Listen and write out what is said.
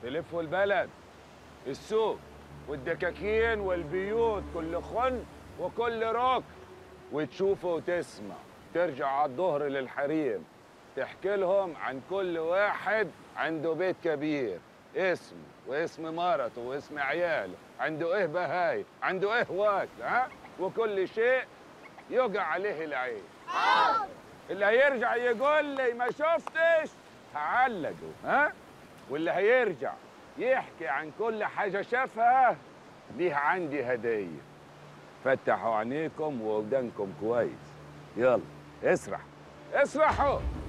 تلفوا البلد السوق والدكاكين والبيوت كل خن وكل ركن وتشوفوا وتسمع ترجع على الظهر للحريم تحكي لهم عن كل واحد عنده بيت كبير اسمه واسم مرته واسم عياله عنده ايه بهاي عنده ايه واكل ها وكل شيء يقع عليه العين اللي هيرجع يقول لي ما شفتش هعلقه ها واللي هيرجع يحكي عن كل حاجة شافها ليه عندي هدية فتحوا عينيكم وودانكم كويس يلا اسرح اسرحوا